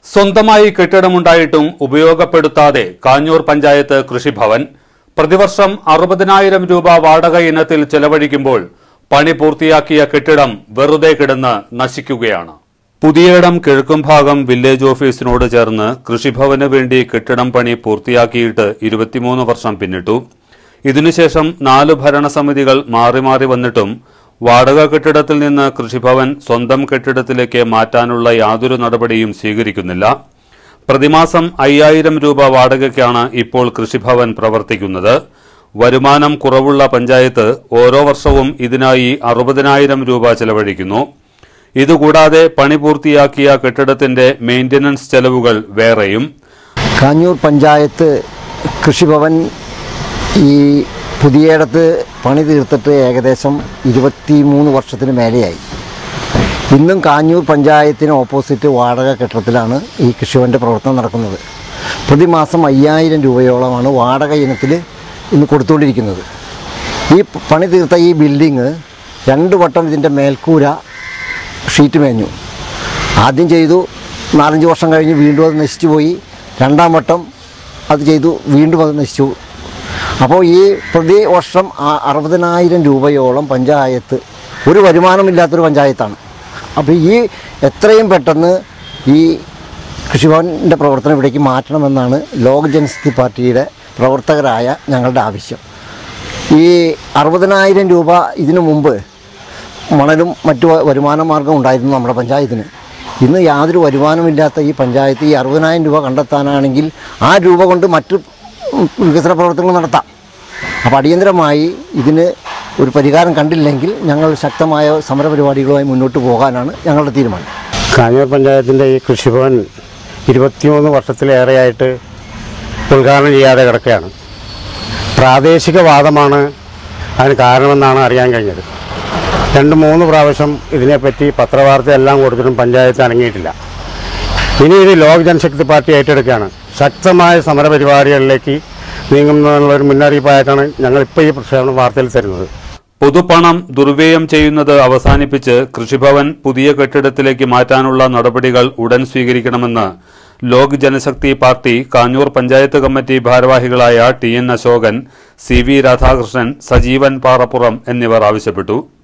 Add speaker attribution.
Speaker 1: സ്വന്തമായി കെട്ടിടമുണ്ടായിട്ടും ഉപയോഗപ്പെടുത്താതെ കാഞ്ഞൂർ പഞ്ചായത്ത് കൃഷിഭവൻ പ്രതിവർഷം അറുപതിനായിരം രൂപ വാടക ഇനത്തിൽ ചെലവഴിക്കുമ്പോൾ പണി പൂർത്തിയാക്കിയ കെട്ടിടം വെറുതെ കിടന്ന് നശിക്കുകയാണ് പുതിയയിടം കിഴക്കും ഭാഗം വില്ലേജ് ഓഫീസിനോട് ചേർന്ന് കൃഷിഭവന് വേണ്ടി കെട്ടിടം പണി പൂർത്തിയാക്കിയിട്ട് ഇരുപത്തിമൂന്ന് വർഷം പിന്നിട്ടു ഇതിനുശേഷം നാല് ഭരണസമിതികൾ മാറി മാറി വന്നിട്ടും വാടക കെട്ടിടത്തിൽ നിന്ന് കൃഷിഭവൻ സ്വന്തം കെട്ടിടത്തിലേക്ക് മാറ്റാനുള്ള യാതൊരു നടപടിയും സ്വീകരിക്കുന്നില്ല പ്രതിമാസം അയ്യായിരം രൂപ വാടകയ്ക്കാണ് ഇപ്പോൾ കൃഷിഭവൻ പ്രവർത്തിക്കുന്നത് വരുമാനം കുറവുള്ള പഞ്ചായത്ത് ഓരോ വർഷവും ഇതിനായി അറുപതിനായിരം രൂപ ചെലവഴിക്കുന്നു ഇതുകൂടാതെ പണി പൂർത്തിയാക്കിയ കെട്ടിടത്തിന്റെ മെയിന്റനൻസ് ചെലവുകൾ വേറെയും
Speaker 2: കാഞ്ഞൂർ പഞ്ചായത്ത് കൃഷിഭവൻ ഈ പുതിയയിടത്ത് പണി തീർത്തിട്ട് ഏകദേശം ഇരുപത്തി മൂന്ന് വർഷത്തിന് മേലെയായി ഇന്നും കാഞ്ഞൂർ പഞ്ചായത്തിന് ഓപ്പോസിറ്റ് വാടക കെട്ടിടത്തിലാണ് ഈ കൃഷിഭവൻ്റെ പ്രവർത്തനം നടക്കുന്നത് പ്രതിമാസം അയ്യായിരം രൂപയോളമാണ് വാടക ഇനത്തിൽ ഇന്ന് കൊടുത്തുകൊണ്ടിരിക്കുന്നത് ഈ പണി തീർത്ത ഈ ബിൽഡിങ് രണ്ട് വട്ടം ഇതിൻ്റെ മേൽക്കൂര ഷീറ്റ് മേഞ്ഞു ആദ്യം ചെയ്തു നാലഞ്ച് വർഷം കഴിഞ്ഞ് വീണ്ടും അത് നശിച്ചു പോയി രണ്ടാം വട്ടം അത് ചെയ്തു വീണ്ടും അത് നശിച്ചു അപ്പോൾ ഈ പ്രതി വർഷം ആ- അറുപതിനായിരം രൂപയോളം പഞ്ചായത്ത് ഒരു വരുമാനമില്ലാത്തൊരു പഞ്ചായത്താണ് അപ്പോൾ ഈ എത്രയും പെട്ടെന്ന് ഈ കൃഷിഭവൻ്റെ പ്രവർത്തനം ഇവിടേക്ക് മാറ്റണമെന്നാണ് ലോക ജനശക്തി പാർട്ടിയുടെ പ്രവർത്തകരായ ഞങ്ങളുടെ ആവശ്യം ഈ അറുപതിനായിരം രൂപ ഇതിനു മുമ്പ് മണലും മറ്റു വ- വരുമാന മാർഗം ഉണ്ടായിരുന്നു നമ്മുടെ പഞ്ചായത്തിന് ഇന്ന് യാതൊരു വരുമാനമില്ലാത്ത ഈ പഞ്ചായത്ത് ഈ അറുപതിനായിരം രൂപ കണ്ടെത്താനാണെങ്കിൽ ആ രൂപ കൊണ്ട് മറ്റു ഉം, വികസന പ്രവർത്തനങ്ങൾ നടത്താം അപ്പോൾ അടിയന്തരമായി ഇതിന് ഒരു പരിഹാരം കണ്ടില്ലെങ്കിൽ ഞങ്ങൾ ശക്തമായ സമരപരിപാടികളുമായി മുന്നോട്ട് പോകാനാണ് ഞങ്ങളുടെ തീരുമാനം
Speaker 3: കാഞ്ഞൂർ പഞ്ചായത്തിൻ്റെ ഈ കൃഷിഭവൻ ഇരുപത്തിമൂന്ന് വർഷത്തിലേറെയായിട്ട് ഉദ്ഘാടനം ചെയ്യാതെ കിടക്കുകയാണ് പ്രാദേശികവാദമാണ് അതിന് കാരണമെന്നാണ് അറിയാൻ കഴിഞ്ഞത് രണ്ട് മൂന്ന് പ്രാവശ്യം ഇതിനെപ്പറ്റി പത്രവാർത്ത എല്ലാം കൊടുത്തിട്ടും പഞ്ചായത്ത് അനങ്ങിയിട്ടില്ല ഇനി ഇത് ലോക് ജനശക്തി പാർട്ടി ഏറ്റെടുക്കുകയാണ് ശക്തമായ സമരപരിപാടികളിലേക്ക് നീങ്ങുന്നതിനുള്ളൊരു മുന്നറിയിപ്പായിട്ടാണ് ഞങ്ങളിപ്പോൾ ഈ പ്രക്ഷേപണ വാർത്തയിൽ തരുന്നത്
Speaker 1: പൊതുപണം ദുർവ്യയം ചെയ്യുന്നത് അവസാനിപ്പിച്ച് കൃഷിഭവൻ പുതിയ കെട്ടിടത്തിലേക്ക് മാറ്റാനുള്ള നടപടികൾ ഉടൻ സ്വീകരിക്കണമെന്ന് ലോക് ജനശക്തി പാർട്ടി കാഞ്ഞൂർ പഞ്ചായത്ത് കമ്മിറ്റി ഭാരവാഹികളായ T N Ashokan C V Radhakrishnan Sajeevan Parappuram എന്നിവർ ആവശ്യപ്പെട്ടു